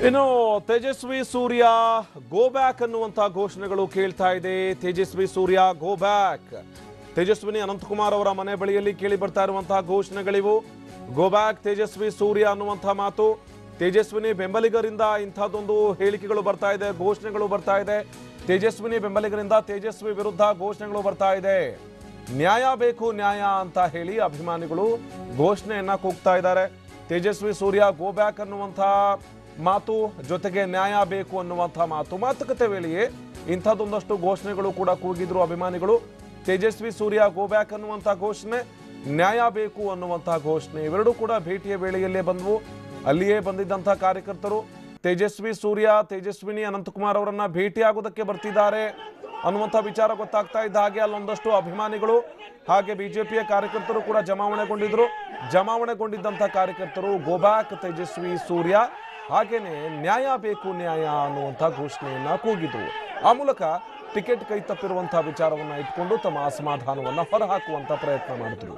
ಇನ್ನು Tejasvi Surya go back ಅನ್ನುವಂತ ಘೋಷಣೆಗಳು ಕೇಳ್ತಾ ಇದೆ ತೇಜಸ್ವಿ ಸೂರ್ಯ ಗೋ ಬ್ಯಾಕ್ ತೇಜಸ್ವಿನಿ ಅನಂತಕುಮಾರ್ ಅವರ ಮನೆ ಬಳಿಯಲ್ಲಿ ಕೇಳಿ ಬರ್ತಾ ಇರುವಂತಹ ಘೋಷಣೆಗಳಿವು ಗೋ ಬ್ಯಾಕ್ ತೇಜಸ್ವಿ ಸೂರ್ಯ ಅನ್ನುವಂತಹ ಮಾತು ತೇಜಸ್ವಿನಿ ಬೆಂಬಲಿಗರಿಂದ ಇಂಥದ್ದೊಂದು ಹೇಳಿಕೆಗಳು ಬರ್ತಾ ಇದೆ ಘೋಷಣೆಗಳು ಬರ್ತಾ ಇದೆ ತೇಜಸ್ವಿನಿ ಬೆಂಬಲಿಗರಿಂದ ತೇಜಸ್ವಿ ವಿರುದ್ಧ ಘೋಷಣೆಗಳು ಬರ್ತಾ ಇದೆ ನ್ಯಾಯ ಬೇಕು ನ್ಯಾಯ ಅಂತ ಹೇಳಿ ಅಭಿಮಾನಿಗಳು ಘೋಷಣೆಯನ್ನ ಕೂಗ್ತಾ ಇದ್ದಾರೆ ತೇಜಸ್ವಿ ಸೂರ್ಯ ಗೋ ಬ್ಯಾಕ್ ಅನ್ನುವಂಥ ಮಾತು ಜೊತೆಗೆ ನ್ಯಾಯ ಬೇಕು ಅನ್ನುವಂಥ ಮಾತು ಮಾತುಕತೆ ವೇಳೆಯೇ ಇಂಥದ್ದೊಂದಷ್ಟು ಘೋಷಣೆಗಳು ಕೂಡ ಕೂಗಿದ್ರು ಅಭಿಮಾನಿಗಳು ತೇಜಸ್ವಿ ಸೂರ್ಯ ಗೋ ಬ್ಯಾಕ್ ಅನ್ನುವಂಥ ಘೋಷಣೆ ನ್ಯಾಯ ಬೇಕು ಅನ್ನುವಂಥ ಘೋಷಣೆ ಇವೆರಡೂ ಕೂಡ ಭೇಟಿಯ ವೇಳೆಯಲ್ಲೇ ಬಂದವು ಅಲ್ಲಿಯೇ ಬಂದಿದ್ದಂಥ ಕಾರ್ಯಕರ್ತರು ತೇಜಸ್ವಿ ಸೂರ್ಯ ತೇಜಸ್ವಿನಿ ಅನಂತಕುಮಾರ್ ಅವರನ್ನ ಭೇಟಿಯಾಗೋದಕ್ಕೆ ಬರ್ತಿದ್ದಾರೆ ಅನ್ನುವಂಥ ವಿಚಾರ ಗೊತ್ತಾಗ್ತಾ ಇದ್ದ ಹಾಗೆ ಅಲ್ಲೊಂದಷ್ಟು ಅಭಿಮಾನಿಗಳು ಹಾಗೆ ಬಿಜೆಪಿಯ ಕಾರ್ಯಕರ್ತರು ಕೂಡ ಜಮಾವಣೆಗೊಂಡಿದ್ರು ಜಮಾವಣೆಗೊಂಡಿದ್ದಂಥ ಕಾರ್ಯಕರ್ತರು ಗೋಬ್ಯಾಕ್ ತೇಜಸ್ವಿ ಸೂರ್ಯ ಹಾಗೇನೆ ನ್ಯಾಯ ಬೇಕು ನ್ಯಾಯ ಅನ್ನುವಂಥ ಘೋಷಣೆಯನ್ನ ಕೂಗಿದ್ರು ಆ ಮೂಲಕ ಟಿಕೆಟ್ ಕೈ ತಪ್ಪಿರುವಂತಹ ವಿಚಾರವನ್ನ ಇಟ್ಕೊಂಡು ತಮ್ಮ ಅಸಮಾಧಾನವನ್ನ ಹೊರಹಾಕುವಂತ ಪ್ರಯತ್ನ ಮಾಡಿದ್ರು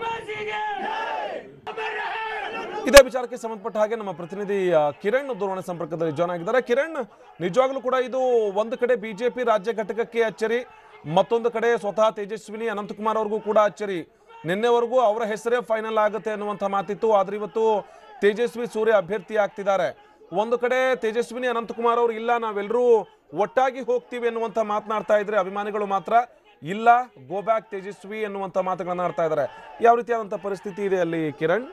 ಇದೇ ವಿಚಾರಕ್ಕೆ ಸಂಬಂಧಪಟ್ಟ ಹಾಗೆ ನಮ್ಮ ಪ್ರತಿನಿಧಿ ಆ, ಕಿರಣ್ ದೂರವಾಣಿ ಸಂಪರ್ಕದಲ್ಲಿ ಜಾಯ್ನ್ ಆಗಿದ್ದಾರೆ ಕಿರಣ್ ನಿಜವಾಗ್ಲೂ ಕೂಡ ಇದು ಒಂದು ಕಡೆ ಬಿಜೆಪಿ ರಾಜ್ಯ ಘಟಕಕ್ಕೆ ಅಚ್ಚರಿ ಮತ್ತೊಂದು ಕಡೆ ಸ್ವತಃ ತೇಜಸ್ವಿನಿ ಅನಂತಕುಮಾರ್ ಅವ್ರಿಗೂ ಕೂಡ ಅಚ್ಚರಿ ನಿನ್ನೆವರೆಗೂ ಅವರ ಹೆಸರೇ ಫೈನಲ್ ಆಗುತ್ತೆ ಅನ್ನುವಂಥ ಮಾತಿತ್ತು ಆದ್ರೆ ಇವತ್ತು ತೇಜಸ್ವಿ ಸೂರ್ಯ ಅಭ್ಯರ್ಥಿ ಆಗ್ತಿದ್ದಾರೆ ಒಂದು ಕಡೆ ತೇಜಸ್ವಿನಿ ಅನಂತಕುಮಾರ್ ಅವರು ಇಲ್ಲ ನಾವೆಲ್ಲರೂ ಒಟ್ಟಾಗಿ ಹೋಗ್ತೀವಿ ಅನ್ನುವಂಥ ಮಾತನಾಡ್ತಾ ಇದ್ರೆ ಅಭಿಮಾನಿಗಳು ಮಾತ್ರ ಇಲ್ಲ ಗೋ ಬ್ಯಾಕ್ ತೇಜಸ್ವಿ ಎನ್ನುವಂಥ ಮಾತುಗಳನ್ನ ಆಡ್ತಾ ಇದ್ದಾರೆ ಯಾವ ರೀತಿಯಾದಂಥ ಪರಿಸ್ಥಿತಿ ಇದೆ ಅಲ್ಲಿ ಕಿರಣ್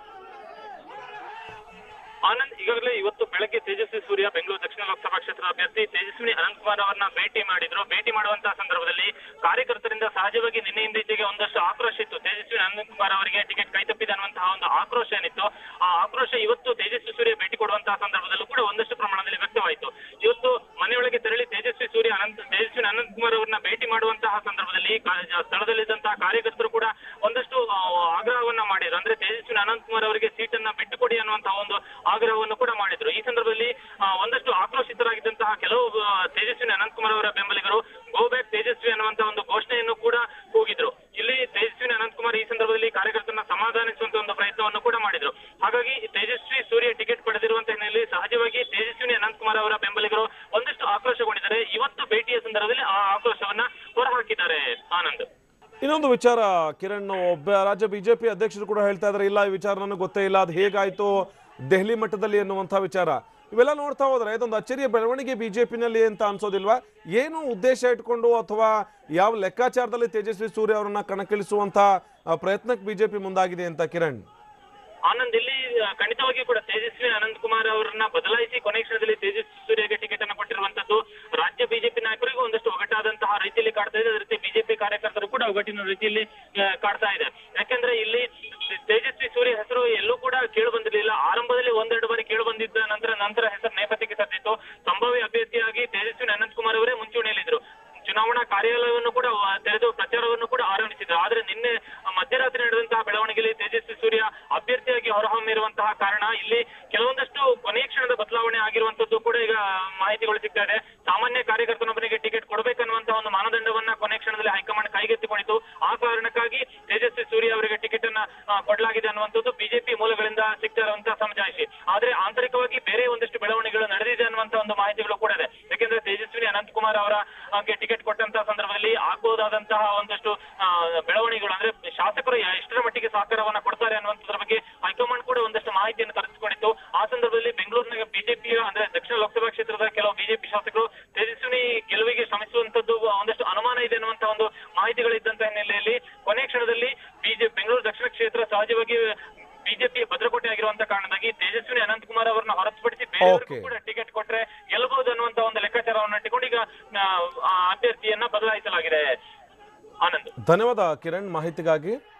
ಆನಂದ್ ಈಗಾಗಲೇ ಇವತ್ತು ಬೆಳಗ್ಗೆ ತೇಜಸ್ವಿ ಸೂರ್ಯ ಬೆಂಗಳೂರು ದಕ್ಷಿಣ ಲೋಕಸಭಾ ಕ್ಷೇತ್ರದ ಅಭ್ಯರ್ಥಿ ತೇಜಸ್ವಿನಿ ಅನಂತಕುಮಾರ್ ಅವರನ್ನ ಭೇಟಿ ಮಾಡಿದ್ರು ಭೇಟಿ ಮಾಡುವಂತಹ ಸಂದರ್ಭದಲ್ಲಿ ಕಾರ್ಯಕರ್ತರಿಂದ ಸಹಜವಾಗಿ ನಿನ್ನೆಯಿಂದ ಈಚೆಗೆ ಒಂದಷ್ಟು ಆಕ್ರೋಶ ಇತ್ತು ತೇಜಸ್ವಿ ಅನಂತಕುಮಾರ್ ಅವರಿಗೆ ಟಿಕೆಟ್ ಕೈತಪ್ಪಿದೆ ಅನ್ನುವಂತಹ ಒಂದು ಆಕ್ರೋಶ ಏನಿತ್ತು ಆ ಆಕ್ರೋಶ ಇವತ್ತು ತೇಜಸ್ವಿ ಸೂರ್ಯ ಭೇಟಿ ಕೊಡುವಂತಹ ಸಂದರ್ಭದಲ್ಲೂ ಕೂಡ ಒಂದಷ್ಟು ಪ್ರಮಾಣದಲ್ಲಿ ವ್ಯಕ್ತವಾಯಿತು ಇವತ್ತು ಮನೆಯೊಳಗೆ ತೆರಳಿ ತೇಜಸ್ವಿ ಸೂರ್ಯ ಅನಂತ ತೇಜಸ್ವಿ ಅನಂತಕುಮಾರ್ ಅವರನ್ನ ಭೇಟಿ ಮಾಡುವಂತಹ ಸಂದರ್ಭದಲ್ಲಿ ಕಾ- ಸ್ಥಳದಲ್ಲಿದ್ದಂತಹ ಕಾರ್ಯಕರ್ತರು ಕೂಡ ಒಂದಷ್ಟು ಆ, ಆಗ್ರಹವನ್ನ ಮಾಡಿದ್ರು ಅಂದ್ರೆ ತೇಜಸ್ವಿ ಅನಂತಕುಮಾರ್ ಅವರಿಗೆ ಸೀಟನ್ನ ಬಿಟ್ಟುಕೊಡಿ ಅನ್ನುವಂತಹ ಒಂದು ಆಗ್ರಹವನ್ನು ಕೂಡ ಮಾಡಿದ್ರು ಈ ಸಂದರ್ಭದಲ್ಲಿ ಆ, ಒಂದಷ್ಟು ಆಕ್ರೋಶಿತರಾಗಿದ್ದಂತಹ ಕೆಲವು ಆ, ತೇಜಸ್ವಿನಿ ಅನಂತಕುಮಾರ್ ಅವರ ಬೆಂಬಲಿಗರು ಗೋ ಬ್ಯಾಕ್ ತೇಜಸ್ವಿ ಅನ್ನುವಂತಹ ಒಂದು ಘೋಷಣೆಯನ್ನು ಕೂಡ ಕೂಗಿದ್ರು ಇಲ್ಲಿ ತೇಜಸ್ವಿನಿ ಅನಂತಕುಮಾರ್ ಈ ಸಂದರ್ಭದಲ್ಲಿ ಕಾರ್ಯಕರ್ತರನ್ನ ಸಮಾಧಾನಿಸುವಂತ ಒಂದು ಪ್ರಯತ್ನವನ್ನು ಕೂಡ ಮಾಡಿದ್ರು ಹಾಗಾಗಿ ತೇಜಸ್ವಿ ಸೂರ್ಯ ಟಿಕೆಟ್ ಪಡೆದಿರುವಂತಹ ಹಿನ್ನೆಲೆಯಲ್ಲಿ ಸಹಜವಾಗಿ ತೇಜಸ್ವಿನಿ ಅನಂತಕುಮಾರ್ ಅವರ ಬೆಂಬಲಿಗರು ಒಂದಷ್ಟು ಆಕ್ರೋಶಗೊಂಡಿದ್ದಾರೆ ಇವತ್ತು ಭೇಟಿಯ ಸಂದರ್ಭದಲ್ಲಿ ಆ ಆಕ್ರೋಶವನ್ನ ಹೊರಹಾಕಿದ್ದಾರೆ ಆನಂದ್ ಇನ್ನೊಂದು ವಿಚಾರ ಕಿರಣ್ ಒಬ್ಬ ರಾಜ್ಯ ಬಿಜೆಪಿ ಅಧ್ಯಕ್ಷರು ಕೂಡ ಹೇಳ್ತಾ ಇದ್ದಾರೆ ಇಲ್ಲ ಈ ವಿಚಾರ ನನಗೆ ಗೊತ್ತೇ ಇಲ್ಲ ಅದು ಹೇಗಾಯ್ತು ದೆಹಲಿ ಮಟ್ಟದಲ್ಲಿ ಎನ್ನುವಂಥ ವಿಚಾರ ಇವೆಲ್ಲ ನೋಡ್ತಾ ಹೋದ್ರೆ ಇದೊಂದು ಅಚ್ಚರಿಯ ಬೆಳವಣಿಗೆ ಬಿಜೆಪಿನಲ್ಲಿ ಅಂತ ಅನ್ಸೋದಿಲ್ವಾ ಏನು ಉದ್ದೇಶ ಇಟ್ಕೊಂಡು ಅಥವಾ ಯಾವ ಲೆಕ್ಕಾಚಾರದಲ್ಲಿ ತೇಜಸ್ವಿ ಸೂರ್ಯ ಅವರನ್ನ ಕಣಕ್ಕಿಳಿಸುವಂತ ಆ, ಪ್ರಯತ್ನಕ್ಕೆ ಬಿಜೆಪಿ ಮುಂದಾಗಿದೆ ಅಂತ ಕಿರಣ್ ಆನಂದ್ ಇಲ್ಲಿ ಆ, ಖಂಡಿತವಾಗಿಯೂ ಕೂಡ ತೇಜಸ್ವಿ ಅನಂತಕುಮಾರ್ ಅವರನ್ನ ಬದಲಾಯಿಸಿ ಕೊನೆ ಕ್ಷಣದಲ್ಲಿ ತೇಜಸ್ವಿ ಸೂರ್ಯಗೆ ಟಿಕೆಟ್ ಅನ್ನು ಕೊಟ್ಟಿರುವಂತದ್ದು ರಾಜ್ಯ ಬಿಜೆಪಿ ನಾಯಕರಿಗೂ ಒಂದಷ್ಟು ಒಗಟಾದಂತಹ ರೀತಿಯಲ್ಲಿ ಕಾಡ್ತಾ ಇದೆ ಅದೇ ರೀತಿ ಬಿಜೆಪಿ ಕಾರ್ಯಕರ್ತರು ಕೂಡ ಒಗಟಿನ ರೀತಿಯಲ್ಲಿ ಆ, ಕಾಡ್ತಾ ಇದೆ ಯಾಕೆಂದ್ರೆ ಇಲ್ಲಿ ತೇಜಸ್ವಿ ಸೂರ್ಯ ಹೆಸರು ಎಲ್ಲೂ ಕೂಡ ಕೇಳು ಬಂದಿರಲಿಲ್ಲ ಆರಂಭದಲ್ಲಿ ಒಂದೆರಡು ಬಾರಿ ಕೇಳು ಬಂದಿದ್ದ ನಂತರ ನಂತರ ಹೆಸರು ನೇಪಥ್ಯಕ್ಕೆ ಸತ್ತಿತ್ತು ಸಂಭಾವ್ಯ ಅಭ್ಯರ್ಥಿಯಾಗಿ ತೇಜಸ್ವಿ ಅನಂತಕುಮಾರ್ ಅವರೇ ಮುಂಚೂಣಿಯಲ್ಲಿದ್ರು ಚುನಾವಣಾ ಕಾರ್ಯಾಲಯವನ್ನು ಕೂಡ ಆ, ತೆರೆದು ಪ್ರಚಾರವನ್ನು ಕೂಡ ಆರಂಭಿಸಿದ್ರು ಆದ್ರೆ ನಿನ್ನೆ ಆ, ಮಧ್ಯರಾತ್ರಿ ನಡೆದಂತಹ ಬೆಳವಣಿಗೆಯಲ್ಲಿ ತೇಜಸ್ವಿ ಸೂರ್ಯ ಅಭ್ಯರ್ಥಿಯಾಗಿ ಹೊರಹೊಮ್ಮಿರುವಂತಹ ಕಾರಣ ಇಲ್ಲಿ ಕೆಲವೊಂದಷ್ಟು ಕೊನೆಯ ಕ್ಷಣದ ಬದಲಾವಣೆ ಆಗಿರುವಂತದ್ದು ಕೂಡ ಈಗ ಮಾಹಿತಿಗಳು ಸಿಗ್ತಾ ಇದೆ ಸಾಮಾನ್ಯ ಕಾರ್ಯಕರ್ತನೊಬ್ಬನಿಗೆ ಟಿಕೆಟ್ ಕೊಡಬೇಕನ್ನುವಂತಹ ಒಂದು ಮಾನದಂಡವನ್ನ ಕೊನೆ ಕ್ಷಣದಲ್ಲಿ ಹೈಕಮಾಂಡ್ ಕೈಗೆತ್ತಿಕೊಂಡಿತು ಆ ಕಾರಣಕ್ಕಾಗಿ ತೇಜಸ್ವಿ ಸೂರ್ಯ ಅವರಿಗೆ ಟಿಕೆಟ್ ಅನ್ನ ಆ, ಕೊಡಲಾಗಿದೆ ಅನ್ನುವಂಥದ್ದು ಬಿಜೆಪಿ ಮೂಲಗಳಿಂದ ಸಿಗ್ತಾ ಇರುವಂತಹ ಸಮಜಾಯಿಷಿ ಆದ್ರೆ ಆಂತರಿಕವಾಗಿ ಬೇರೆ ಒಂದಷ್ಟು ಬೆಳವಣಿಗೆಗಳು ನಡೆದಿದೆ ಅನ್ನುವಂತ ಒಂದು ಮಾಹಿತಿಗಳು ಕೂಡ ಇದೆ ಯಾಕೆಂದ್ರೆ ತೇಜಸ್ವಿನಿ ಅನಂತಕುಮಾರ್ ಅವರ ಗೆ ಟಿಕೆಟ್ ಕೊಟ್ಟಂತಹ ಸಂದರ್ಭದಲ್ಲಿ ಆಗಬಹುದಾದಂತಹ ಒಂದಷ್ಟು ಆ, ಬೆಳವಣಿಗೆಗಳು ಅಂದ್ರೆ ಶಾಸಕರು ಎಷ್ಟರ ಮಟ್ಟಿಗೆ ಸಹಕಾರವನ್ನ ಕೊಡ್ತಾರೆ ಅನ್ನುವಂಥದ್ರ ಬಗ್ಗೆ ಹೈಕಮಾಂಡ್ ಕೂಡ ಒಂದಷ್ಟು ಮಾಹಿತಿಯನ್ನು ತರಿಸಿಕೊಂಡಿತ್ತು ಆ ಸಂದರ್ಭದಲ್ಲಿ ಬೆಂಗಳೂರಿನ ಬಿಜೆಪಿಯ ಅಂದ್ರೆ ದಕ್ಷಿಣ ಲೋಕಸಭಾ ಕ್ಷೇತ್ರದ ಕೆಲವು ಬಿಜೆಪಿ ಶಾಸಕರು ತೇಜಸ್ವಿನಿ ಗೆಲುವಿಗೆ ಶ್ರಮಿಸುವಂತದ್ದು ಒಂದಷ್ಟು ಅನುಮಾನ ಇದೆ ಅನ್ನುವಂತಹ ಒಂದು ಮಾಹಿತಿಗಳಿದ್ದಂತಹ ಹಿನ್ನೆಲೆಯಲ್ಲಿ ಕೊನೆ ಕ್ಷಣದಲ್ಲಿ ಬಿಜೆಪಿ ಬೆಂಗಳೂರು ದಕ್ಷಿಣ ಕ್ಷೇತ್ರ ಸಹಜವಾಗಿ ಬಿಜೆಪಿ ಭದ್ರಕೋಟೆ ಆಗಿರುವಂತಹ ಕಾರಣಕ್ಕಾಗಿ ತೇಜಸ್ವಿನಿ ಅನಂತಕುಮಾರ್ ಅವರನ್ನ ಹೊರತುಪಡಿಸಿ ಬೇರೆಯವರಿಗೂ Okay. ಕೂಡ ಟಿಕೆಟ್ ಕೊಟ್ರೆ ಗೆಲ್ಲಬಹುದು ಅನ್ನುವಂತ ಒಂದು ಲೆಕ್ಕಾಚಾರವನ್ನು ಇಟ್ಟುಕೊಂಡು ಈಗ ಆ, ಆ ಅಭ್ಯರ್ಥಿಯನ್ನ ಬದಲಾಯಿಸಲಾಗಿದೆ ಆನಂದ್ ಧನ್ಯವಾದ ಕಿರಣ್ ಮಾಹಿತಿಗಾಗಿ